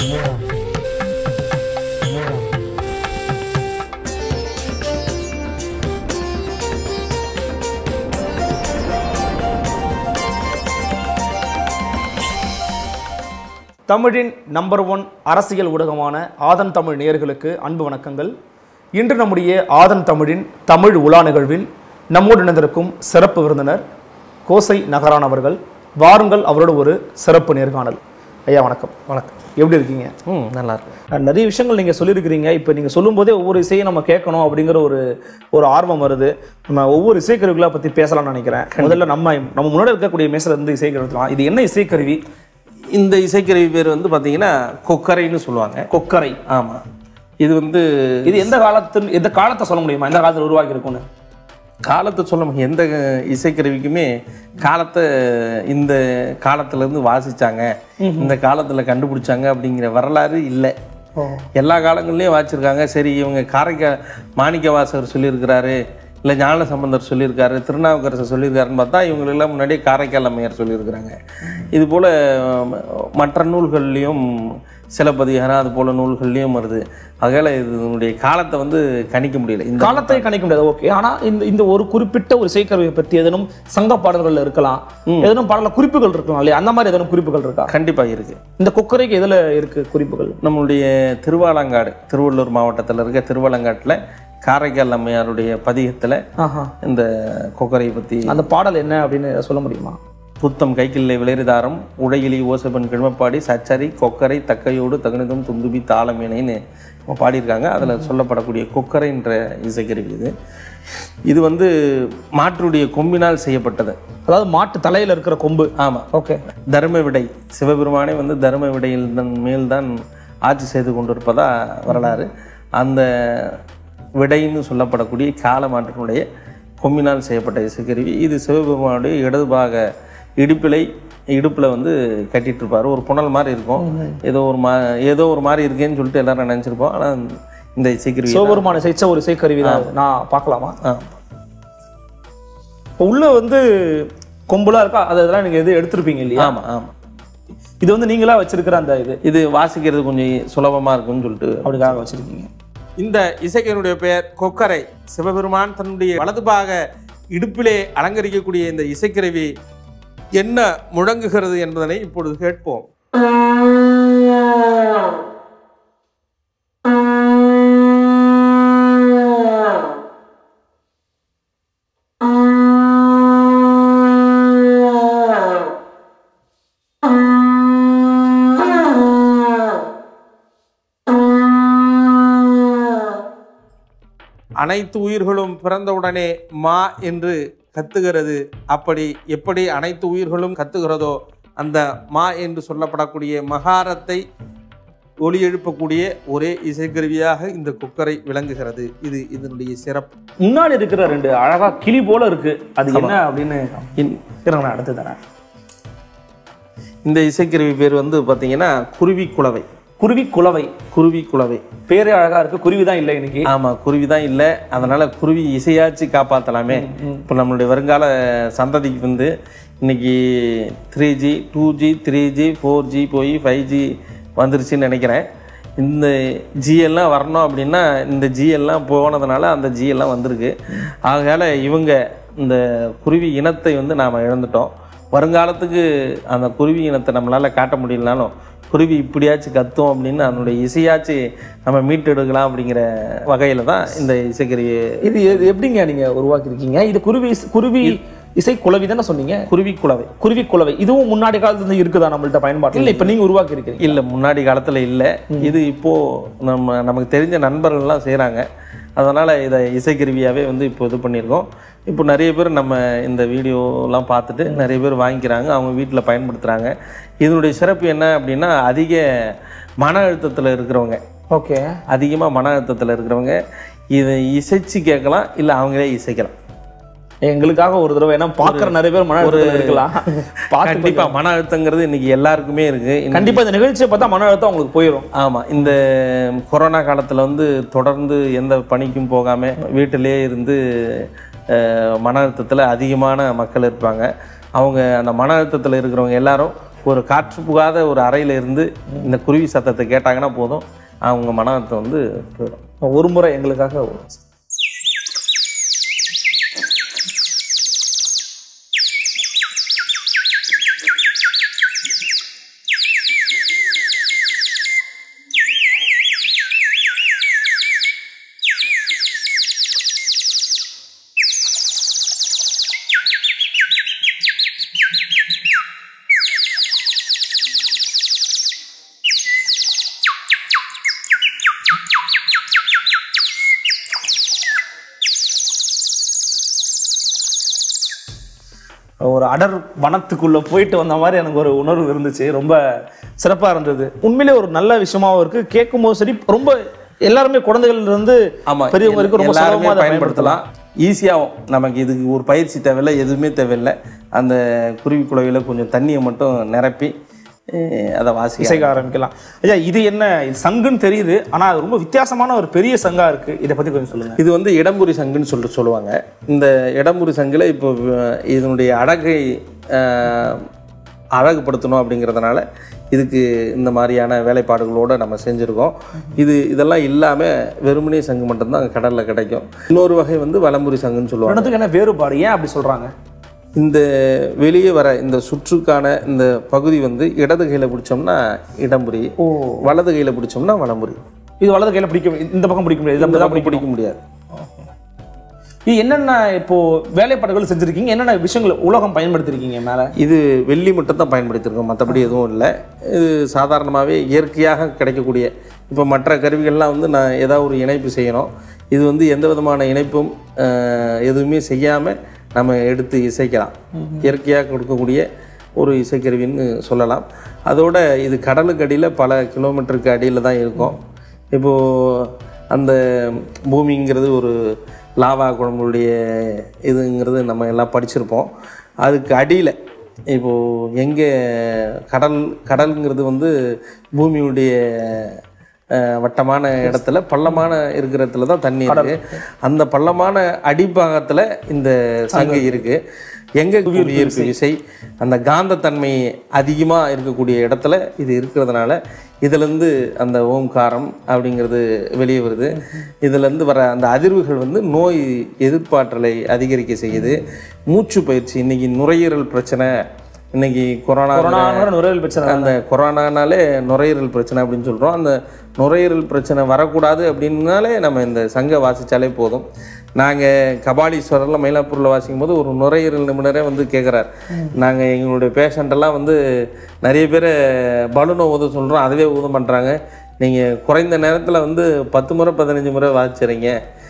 தமிழின் number one அரசியல் ஊடகமான ஆதன் தமிழ் நேயர்களுக்கு அன்பு வணக்கங்கள் இன்று நம்முடைய ஆதன் தமிழின் தமிழ் உலா நிகழ்வில் நம்மோடு இணைந்திருக்கும் சிறப்பு விருந்தினர் கோசை நகரான் அவர்கள் வாருங்கள் அவரோட ஒரு சிறப்பு நேர்காணல் ஐயா வணக்கம் வணக்கம் எப்படி இருக்கீங்க ம் நல்லா இருக்கும் அஹ் நிறைய விஷயங்கள் நீங்கள் சொல்லியிருக்கிறீங்க இப்போ நீங்கள் சொல்லும்போதே ஒவ்வொரு இசையை நம்ம கேட்கணும் அப்படிங்கிற ஒரு ஒரு ஆர்வம் வருது நம்ம ஒவ்வொரு இசைக்கருவிகளை பற்றி பேசலாம்னு நினைக்கிறேன் முதல்ல நம்ம நம்ம முன்னாடி இருக்கக்கூடிய மேசில் இருந்து இசைக்கருவி இது என்ன இசைக்கருவி இந்த இசைக்கருவி பேர் வந்து பார்த்தீங்கன்னா கொக்கரைன்னு சொல்லுவாங்க கொக்கரை ஆமாம் இது வந்து இது எந்த காலத்தில் எந்த காலத்தை சொல்ல முடியுமா எந்த காலத்தில் உருவாக்கி இருக்கும்னு காலத்தை சொல்ல முடியும் எந்த இசைக்கருவிக்குமே காலத்தை இந்த காலத்துலேருந்து வாசிச்சாங்க இந்த காலத்தில் கண்டுபிடிச்சாங்க அப்படிங்கிற வரலாறு இல்லை எல்லா காலங்கள்லேயும் வாச்சிருக்காங்க சரி இவங்க காரைக்கா மாணிக்க வாசகர் சொல்லியிருக்கிறாரு இல்லை ஞான சம்பந்தர் சொல்லியிருக்காரு திருநாவுக்கரசர் சொல்லியிருக்காருன்னு பார்த்தா இவங்களெல்லாம் முன்னாடியே காரைக்கால் அம்மையார் சொல்லியிருக்கிறாங்க இது போல் மற்ற நூல்கள்லேயும் சிலப்பதிகாரம் அது போல் நூல்கள்லேயும் வருது அதனால் இதனுடைய காலத்தை வந்து கணிக்க முடியல இந்த காலத்தை கணிக்க முடியாது ஓகே ஆனா இந்த இந்த ஒரு குறிப்பிட்ட ஒரு இசைக்கருவியை பற்றி எதனும் சங்க பாடல்கள் இருக்கலாம் எதனும் பாடல குறிப்புகள் இருக்கலாம் இல்லையா அந்த மாதிரி எதனும் குறிப்புகள் இருக்கா கண்டிப்பாக இருக்குது இந்த கொக்கரைக்கு எதுல இருக்கு குறிப்புகள் நம்மளுடைய திருவாலங்காடு திருவள்ளூர் மாவட்டத்தில் இருக்க திருவாலங்காட்டில் காரைக்கால் அம்மையாருடைய பதிகத்தில் ஆஹா இந்த கொக்கரை பற்றி அந்த பாடல் என்ன அப்படின்னு சொல்ல முடியுமா புத்தம் கைக்கில்லை விளைரிதாரம் உடையிலி ஓசபன் கிழமப்பாடி சச்சரி கொக்கரை தக்கையோடு தகுனிதம் துந்துபி தாளமேனைன்னு அவங்க பாடியிருக்காங்க அதில் சொல்லப்படக்கூடிய கொக்கரைன்ற இசைக்கருவி இது இது வந்து மாற்றுடைய கொம்பினால் செய்யப்பட்டது அதாவது மாட்டு தலையில இருக்கிற கொம்பு ஆமாம் ஓகே தர்ம விடை சிவபெருமானே வந்து தர்ம விடையில் தன் மேல்தான் ஆட்சி செய்து கொண்டிருப்பதா வரலாறு அந்த விடைன்னு சொல்லப்படக்கூடிய காலமாற்றினுடைய கொம்பினால் செய்யப்பட்ட இசைக்கருவி இது சிவபெருமானுடைய இடது பாக இடுப்பிலை இடுப்பில் வந்து கட்டிட்டு இருப்பாரு ஒரு புனல் மாதிரி இருக்கும் ஏதோ ஒரு மா ஏதோ ஒரு மாதிரி இருக்கேன்னு சொல்லிட்டு எல்லாரும் நினச்சிருப்போம் ஆனால் இந்த இசைக்கருவி சிவபெருமான இசைச்ச ஒரு இசைக்கருவி தான் நான் பார்க்கலாமா ஆ இப்போ உள்ள வந்து கொம்புலாம் இருக்கா அது அதெல்லாம் நீங்க எது எடுத்திருப்பீங்க இல்லையா ஆமாம் ஆமாம் இது வந்து நீங்களா வச்சிருக்கிற அந்த இது இது வாசிக்கிறது கொஞ்சம் சுலபமாக இருக்கும்னு சொல்லிட்டு அப்படிக்காக வச்சிருக்கீங்க இந்த இசைக்கனுடைய பெயர் கொக்கரை சிவபெருமான் தன்னுடைய வலதுபாக இடுப்பிலே அலங்கரிக்கக்கூடிய இந்த இசைக்கருவி என்ன முழங்குகிறது என்பதனை இப்பொழுது கேட்போம் அனைத்து உயிர்களும் பிறந்தவுடனே மா என்று கத்துகிறது அப்படி எப்படி அனைத்து உயிர்களும் கத்துகிறதோ அந்த மா என்று சொல்லப்படக்கூடிய மகாரத்தை ஒலி எழுப்பக்கூடிய ஒரே இசைக்கருவியாக இந்த குக்கரை விளங்குகிறது இது இதனுடைய சிறப்பு முன்னாடி இருக்கிற ரெண்டு அழகா கிளி போல இருக்கு அது என்ன அப்படின்னு இன்- இருங்க, நான் அடுத்து தரேன் இந்த இசைக்கருவி பேர் வந்து பார்த்தீங்கன்னா குருவி குளவை குருவி குலவை குருவி குளவை பேரே அழகா இருக்கு குருவி தான் இல்லை இன்னைக்கு ஆமாம் குருவி தான் இல்லை அதனால் குருவி இசையாச்சு காப்பாற்றலாமே இப்போ நம்மளுடைய வருங்கால சந்ததிக்கு வந்து இன்னைக்கு three G two G three G four G போய் ஃபைவ் ஜி வந்துருச்சுன்னு நினைக்கிறேன் இந்த ஜி எல்லாம் வரணும் அப்படின்னா இந்த ஜி எல்லாம் போனதுனால அந்த ஜி எல்லாம் வந்திருக்கு ஆகையால் இவங்க இந்த குருவி இனத்தை வந்து நாம் இழந்துட்டோம் வருங்காலத்துக்கு அந்த குருவி இனத்தை நம்மளால் காட்ட முடியலனாலும் குருவி இப்படியாச்சும் கத்தும் அப்படின்னு அதனுடைய இசையாச்சு நம்ம மீட்டெடுக்கலாம் அப்படிங்கிற வகையில் தான் இந்த இசைக்கருவி இது எது- எப்படிங்க நீங்க உருவாக்கியிருக்கீங்க இது குருவி குருவி இசை குலவி தானே சொன்னீங்க குருவி குளவை குருவி குலவை இதுவும் முன்னாடி காலத்துல இருந்து இருக்குதா நம்மள்ட்ட பயன்பாட்டில் இல்லை இப்போ நீங்க உருவாக்கி இருக்கீங்க இல்லை முன்னாடி காலத்தில் இல்லை இது இப்போது நம்ம நமக்கு தெரிஞ்ச நண்பர்கள்லாம் செய்கிறாங்க அதனால் இதை இசைக்கருவியாகவே வந்து இப்போ இது பண்ணியிருக்கோம் இப்போ நிறைய பேர் நம்ம இந்த வீடியோலாம் பார்த்துட்டு நிறைய பேர் வாங்கிக்கிறாங்க அவங்க வீட்டில் பயன்படுத்துகிறாங்க இதனுடைய சிறப்பு என்ன அப்படின்னா அதிக மன அழுத்தத்தில் இருக்கிறவங்க ஓகே அதிகமாக மன அழுத்தத்தில் இருக்கிறவங்க இதை இசைச்சு கேட்கலாம் இல்லை அவங்களே இசைக்கலாம் எங்களுக்காக ஒரு தடவை ஏன்னா பாக்குற நிறைய பேர் மன அழுத்தம் இருக்கலாம் பார்த்து கண்டிப்பாக மன அழுத்தங்கிறது இன்னைக்கு எல்லாருக்குமே இருக்குது கண்டிப்பா இந்த நிகழ்ச்சியை பார்த்தா மன அழுத்தம் உங்களுக்கு போயிடும் ஆமாம் இந்த கொரோனா காலத்தில் வந்து தொடர்ந்து எந்த பணிக்கும் போகாமல் வீட்டிலேயே இருந்து அஹ், மன அழுத்தத்தில் அதிகமான மக்கள் இருப்பாங்க அவங்க அந்த மன அழுத்தத்தில் இருக்கிறவங்க எல்லாரும் ஒரு காற்று புகாத ஒரு அறையில இருந்து இந்த குருவி சத்தத்தை கேட்டாங்கன்னா போதும் அவங்க மனத்தை வந்து போயிடும் ஒரு முறை எங்களுக்காக ஒரு- ஒரு அடர் வனத்துக்குள்ள போயிட்டு வந்த மாதிரி எனக்கு ஒரு உணர்வு இருந்துச்சு ரொம்ப சிறப்பா இருந்தது உண்மையிலே ஒரு நல்ல விஷயமாவும் இருக்கு கேட்கும் போது சரி ரொம்ப எல்லாருமே குழந்தைகள்ல இருந்து ஆமா பெரியவங்க வரைக்கும் ரொம்ப எல்லாருமே சுலபமா அதை பயன்படுத்தலாம் ஈஸியாகவும் நமக்கு இதுக்கு ஒரு பயிற்சி தேவையில்லை எதுவுமே தேவையில்லை அந்த குருவி குழவில கொஞ்சம் தண்ணியை மட்டும் நிரப்பி அஹ், அதை வாசிக்க இசைக்க ஆரம்பிக்கலாம் ஐயா இது என்ன இது சங்குன்னு தெரியுது ஆனா அது ரொம்ப வித்தியாசமான ஒரு பெரிய சங்கா இருக்கு இதை பத்தி கொஞ்சம் சொல்லுங்க இது வந்து இடம்புரி சங்குன்னு சொல்லிட்டு சொல்லுவாங்க இந்த இடம்புரி சங்கில் இப்போ அஹ், இதனுடைய அழகை அஹ், அழகுபடுத்தணும் அப்படிங்கிறதுனால இதுக்கு இந்த மாதிரியான வேலைப்பாடுகளோடு நம்ம செஞ்சுருக்கோம் இது இதெல்லாம் இல்லாமல் வெறுமனே சங்கு மட்டும்தான் கடலில் கிடைக்கும் இன்னொரு வகை வந்து வலம்புரி சங்குன்னு சொல்லுவாங்க ரெண்டுத்துக்கு என்ன வேறுபாடு ஏன் அப்படி சொல்றாங்க இந்த வெளியே வர இந்த சுற்றுக்கான இந்த பகுதி வந்து இடது கையில் பிடிச்சோம்னா இடம்புரி ஓ வலது கையில் பிடிச்சோம்னா வலம்புரி இது வலது கையில பிடிக்க இந்த பக்கம் பிடிக்க முடியாது இது இந்த அப்படிதான் பக்கம் பிடிக்க முடியாது இது என்னென்ன இப்போ வேலைப்பாடுகள் செஞ்சிருக்கீங்க என்னென்ன விஷயங்கள் உலகம் பயன்படுத்திருக்கீங்க மேல இது வெள்ளி மட்டும் தான் பயன்படுத்தியிருக்கோம் மற்றபடி எதுவும் இல்லை இது சாதாரணமாகவே இயற்கையாக கிடைக்கக்கூடிய இப்போ மற்ற கருவிகள்லாம் வந்து நான் ஏதாவது ஒரு இணைப்பு செய்யணும் இது வந்து எந்த விதமான இணைப்பும் அஹ், எதுவுமே செய்யாமல் நம்ம எடுத்து இசைக்கலாம் இயற்கையாக கொடுக்கக்கூடிய ஒரு இசைக்கருவின்னு சொல்லலாம் அதோட இது கடலுக்கு அடியில் பல கிலோமீட்டருக்கு அடியில் தான் இருக்கும் இப்போது அந்த பூமிங்கிறது ஒரு லாவா குழம்புடைய இதுங்கிறது நம்ம எல்லாம் படிச்சிருப்போம் அதுக்கு அடியில் இப்போது எங்கே கடல் கடல்ங்கிறது வந்து பூமியுடைய அஹ், வட்டமான இடத்துல பள்ளமான இருக்கிற இடத்துல தான் தண்ணி இருக்கு அந்த பள்ளமான அடிப்பாகத்தில் இந்த சங்கு இருக்கு எங்கே ஈர்ப்பு விசை அந்த காந்தத்தன்மை அதிகமாக இருக்கக்கூடிய இடத்துல இது இருக்கிறதுனால இதுலேருந்து அந்த ஓம்காரம் அப்படிங்கிறது வெளியே வருது இதுலேருந்து வர அந்த அதிர்வுகள் வந்து நோய் எதிர்ப்பாற்றலை அதிகரிக்க செய்யுது மூச்சு பயிற்சி இன்னைக்கு நுரையீரல் பிரச்சனை இன்னைக்கு கொரோனா கொரோனா நுரையீரல் பிரச்சனை அந்த கொரோனானாலே நுரையீரல் பிரச்சனை அப்படின்னு சொல்கிறோம் அந்த நுரையீரல் பிரச்சனை வரக்கூடாது அப்படின்னாலே நம்ம இந்த சங்க வாசித்தாலே போதும் நாங்கள் கபாலீஸ்வரரில் மயிலாப்பூரில் வாசிக்கும் போது ஒரு நுரையீரல் நிபுணரே வந்து கேட்குறாரு நாங்கள் எங்களுடைய பேஷண்ட்டெல்லாம் வந்து நிறைய பேர் பலூனை ஊத சொல்கிறோம் அதுவே ஊதம் பண்ணுறாங்க நீங்கள் குறைந்த நேரத்தில் வந்து பத்து முறை பதினஞ்சு முறை வாசிச்சுறீங்க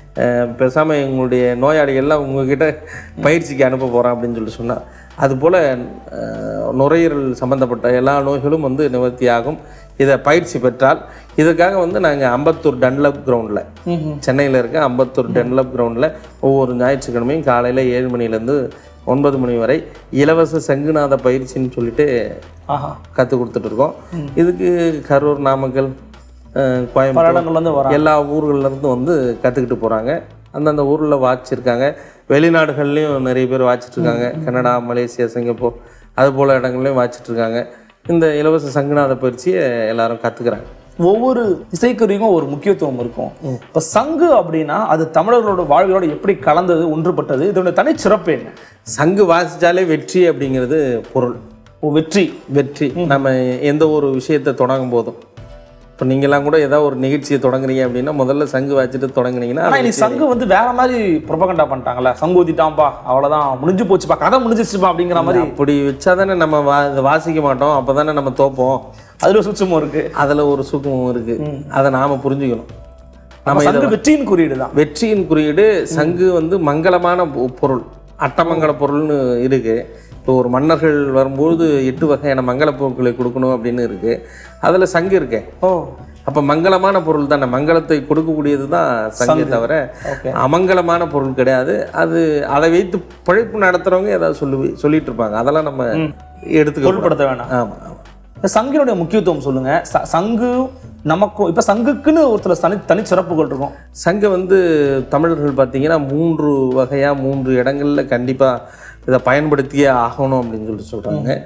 பேசாமல் எங்களுடைய நோயாளிகள்லாம் உங்ககிட்ட பயிற்சிக்கு அனுப்ப போகிறோம் அப்படின்னு சொல்லி சொன்னார் அதுபோல் அஹ், நுரையீரல் சம்மந்தப்பட்ட எல்லா நோய்களும் வந்து நிவர்த்தி ஆகும் இதை பயிற்சி பெற்றால் இதற்காக வந்து நாங்கள் அம்பத்தூர் டன்லப் கிரவுண்டில் சென்னையில் இருக்க அம்பத்தூர் டன்லப் கிரவுண்டில் ஒவ்வொரு ஞாயிற்றுக்கிழமையும் காலையில் ஏழு மணிலேருந்து ஒன்பது மணி வரை இலவச சங்குநாத பயிற்சின்னு சொல்லிட்டு ஆஹா கற்றுக் கொடுத்துட்ருக்கோம் இதுக்கு கரூர் நாமக்கல் அஹ், பல கோயம்புத்தூர் இடங்கள்ல இருந்து வராங்க எல்லா ஊர்கள்ல இருந்தும் வந்து கற்றுக்கிட்டு போகிறாங்க அந்தந்த ஊரில் வாச்சிருக்காங்க வெளிநாடுகள்லையும் நிறைய பேர் வாச்சிட்டு இருக்காங்க கனடா மலேசியா சிங்கப்பூர் அது போல் இடங்கள்லையும் வாச்சிட்டு இருக்காங்க இந்த இலவச சங்குநாத பயிற்சியை எல்லாரும் கற்றுக்குறாங்க ஒவ்வொரு இசைக்கருவிக்கும் ஒரு முக்கியத்துவம் இருக்கும் இப்ப சங்கு அப்படின்னா அது தமிழர்களோட வாழ்வியோட எப்படி கலந்தது ஒன்றுபட்டது இதோட தனிச்சிறப்பு என்ன சங்கு வாசித்தாலே வெற்றி அப்படிங்கிறது பொருள் ஓ, வெற்றி வெற்றி நம்ம எந்த ஒரு விஷயத்தை தொடங்கும் போதும் இப்போ நீங்களாம் கூட ஏதாவது ஒரு நிகழ்ச்சியை தொடங்குறீங்க அப்படின்னா முதல்ல சங்கு வாச்சிட்டு தொடங்குனீங்கன்னா ஆனா அது இன்னைக்கு சங்கு வந்து வேற மாதிரி ப்ரொபகண்டா பண்ணிட்டாங்கல்ல சங்கு ஊத்திட்டான்பா அவ்வளவுதான் முடிஞ்சு போச்சுப்பா கதை முடிஞ்சிச்சுப்பா அப்படிங்கிற மாதிரி அப்படி வச்சா தானே நம்ம வா இதை வாசிக்க மாட்டோம் அப்போ தானே நம்ம தோப்போம் அதுல ஒரு சுச்சமும் இருக்கு அதில் ஒரு சுகமும் இருக்கு அதை நாம் புரிஞ்சுக்கணும் நம்ம சங்கு வெற்றியின் குறியீடு தான் வெற்றியின் குறியீடு சங்கு வந்து மங்களமான பொ- பொருள் அட்டமங்கல பொருள்னு இருக்கு இப்போ ஒரு மன்னர்கள் வரும்போது எட்டு வகையான மங்கள பொருட்களை கொடுக்கணும் அப்படின்னு இருக்கு அதில் சங்கு இருக்கே ஓ அப்போ மங்களமான பொருள் தானே மங்களத்தை கொடுக்கக்கூடியது தான் சங்கே தவிர ஓகே அமங்கலமான பொருள் கிடையாது அது அதை வைத்து பிழைப்பு நடத்துறவங்க ஏதாவது சொல்லி சொல்லிட்டு இருப்பாங்க அதெல்லாம் நம்ம எடுத்துக்க பொருட்படுத்த வேணாம் ஆமாம் ஆமாம் இந்த சங்கினுடைய முக்கியத்துவம் சொல்லுங்க ச- சங்கு நமக்கும் இப்ப சங்குக்குன்னு ஒரு சில தனி தனிச்சிறப்புகள் இருக்கும் சங்க வந்து தமிழர்கள் பார்த்தீங்கன்னா மூன்று வகையாக மூன்று இடங்களில் கண்டிப்பாக இதை பயன்படுத்தியே ஆகணும் அப்படின்னு சொல்லிட்டு சொல்கிறாங்க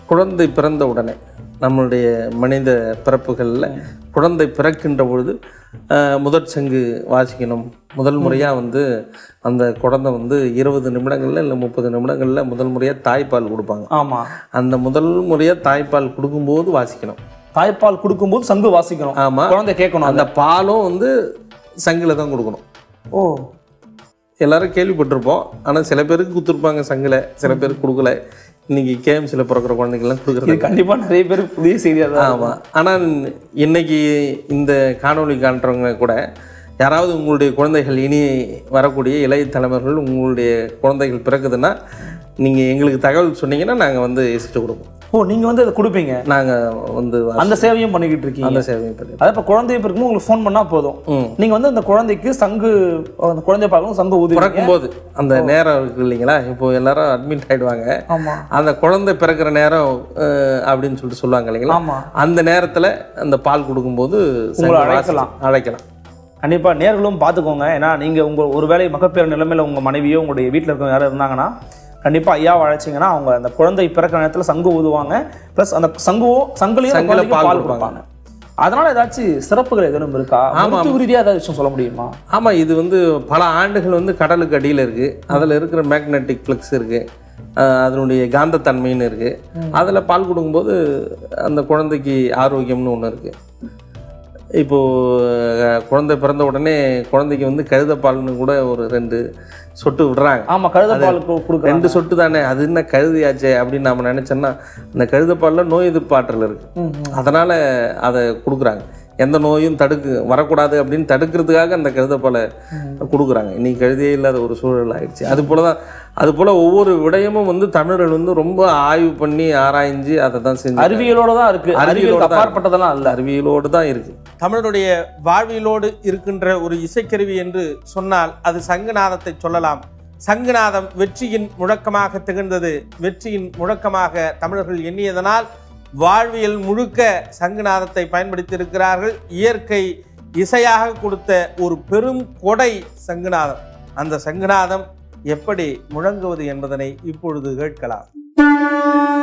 குழந்தை பிறந்த உடனே நம்மளுடைய மனித பிறப்புகளில் குழந்தை பிறக்கின்ற பொழுது ஆஹ், முதற் சங்கு வாசிக்கணும் முதல் முறையாக வந்து அந்த குழந்தை வந்து இருபது நிமிடங்களில் இல்லை முப்பது நிமிடங்களில் முதல் முறையாக தாய்ப்பால் கொடுப்பாங்க ஆமா அந்த முதல் முறையாக தாய்ப்பால் கொடுக்கும்போது வாசிக்கணும் தாய்ப்பால் கொடுக்கும்போது சங்கு வாசிக்கணும் ஆமா. குழந்தை கேட்கணும் அந்த பாலும் வந்து சங்கில் தான் கொடுக்கணும் ஓ எல்லாரும் கேள்விப்பட்டிருப்போம் ஆனால் சில பேருக்கு கொடுத்துருப்பாங்க சங்கில் சில பேருக்கு கொடுக்கல இன்னைக்கு கேஎம்சியில் பிறக்கிற குழந்தைங்கள்லாம் கொடுக்குறது இது கண்டிப்பா நிறைய பேருக்கு புதிய செய்தியா தான் இருக்கும். ஆமாம் ஆனால் இன்னைக்கு இந்த காணொளி காண்றவங்க கூட யாராவது உங்களுடைய குழந்தைகள் இனி வரக்கூடிய இளைய தலைவர்கள் உங்களுடைய குழந்தைகள் பிறக்குதுன்னா நீங்கள் எங்களுக்கு தகவல் சொன்னீங்கன்னா நாங்கள் வந்து எசிட்டு கொடுப்போம் ஓ நீங்க வந்து அதை கொடுப்பீங்க நாங்கள் வந்து அந்த சேவையும் பண்ணிக்கிட்டு இருக்கீங்க அந்த சேவையை பண்ணி அதாவது இப்போ குழந்தை பிறக்கும் உங்களுக்கு ஃபோன் பண்ணா போதும் ம். நீங்க வந்து அந்த குழந்தைக்கு சங்கு அந்த குழந்தை பார்க்கணும் சங்கு ஊதி பிறக்கும்போது அந்த நேரம் இருக்கு இல்லைங்களா இப்போ எல்லாரும் அட்மிட் ஆயிடுவாங்க ஆமா அந்த குழந்தை பிறக்கிற நேரம் அஹ், அப்படின்னு சொல்லிட்டு சொல்லுவாங்க இல்லைங்களா ஆமா அந்த நேரத்தில் அந்த பால் கொடுக்கும்போது சங்கு உங்களை வாசி- அழைக்கலாம். அழைக்கலாம் கண்டிப்பா நேர்களும் பார்த்துக்கோங்க ஏன்னா நீங்க உங்க ஒருவேளை மகப்பேறு நிலைமையில உங்க மனைவியோ உங்களுடைய வீட்டில் இருக்கவங்க யாரும் இருந்தாங்கன்னா கண்டிப்பா ஐயாவை அழைச்சிங்கன்னா அவங்க அந்த குழந்தை பிறக்கிற நேரத்துல சங்கு ஊதுவாங்க ப்ளஸ் அந்த சங்குவும் சங்குலையும் அந்த சங்குல குழந்தைக்கு பால் பால் கொடுப்பாங்க. கொடுப்பாங்க அதனால ஏதாச்சும் சிறப்புகள் எதுவும் இருக்கா மருத்துவ ரீதியா ஏதாவது விஷயம் சொல்ல முடியுமா ஆமாம் இது வந்து பல ஆண்டுகள் வந்து கடலுக்கு அடியில் இருக்குது அதில் இருக்கிற மேக்னெட்டிக் ஃப்ளக்ஸ் இருக்குது அதனுடைய காந்தத்தன்மைன்னு இருக்குது அதில் பால் கொடுக்கும்போது அந்த குழந்தைக்கு ஆரோக்கியம்னு ஒன்று இருக்குது இப்போது குழந்தை பிறந்த உடனே குழந்தைக்கு வந்து கழுதைப்பால்னு கூட ஒரு ரெண்டு சொட்டு விடுறாங்க ஆமா கழுத பால் கு- கொடுக்குறாங்க ரெண்டு சொட்டு தானே அது என்ன கழுதையாச்சே அப்படின்னு நாம நினைச்சோன்னா அந்த கழுதைப்பாலில் நோய் எதிர்ப்பு ஆற்றல் இருக்கு ம், ம். அதனால அதை கொடுக்குறாங்க எந்த நோயும் தடுக்கு வரக்கூடாது அப்படின்னு தடுக்கிறதுக்காக அந்த கழுதைப்பாலை கொடுக்குறாங்க இன்னைக்கு கழுதையே இல்லாத ஒரு சூழல் ஆயிடுச்சு அது போல தான் அது போல ஒவ்வொரு விடயமும் வந்து தமிழர்கள் வந்து ரொம்ப ஆய்வு பண்ணி ஆராய்ஞ்சு அதை தான் செஞ்சு அறிவியலோட தான் இருக்கு அறிவியலோட அறிவியலுக்கு தான் அப்பாற்பட்டதெல்லாம் இல்ல அறிவியலோடு தான் இருக்கு தமிழருடைய வாழ்வியலோடு இருக்கின்ற ஒரு இசைக்கருவி என்று சொன்னால் அது சங்குநாதத்தை சொல்லலாம் சங்குநாதம் வெற்றியின் முழக்கமாக திகழ்ந்தது வெற்றியின் முழக்கமாக தமிழர்கள் எண்ணியதனால் வாழ்வியல் முழுக்க சங்குநாதத்தை பயன்படுத்தி இருக்கிறார்கள் இயற்கை இசையாக கொடுத்த ஒரு பெரும் கொடை சங்குநாதம் அந்த சங்குநாதம் எப்படி முழங்குவது என்பதனை இப்பொழுது கேட்கலாம்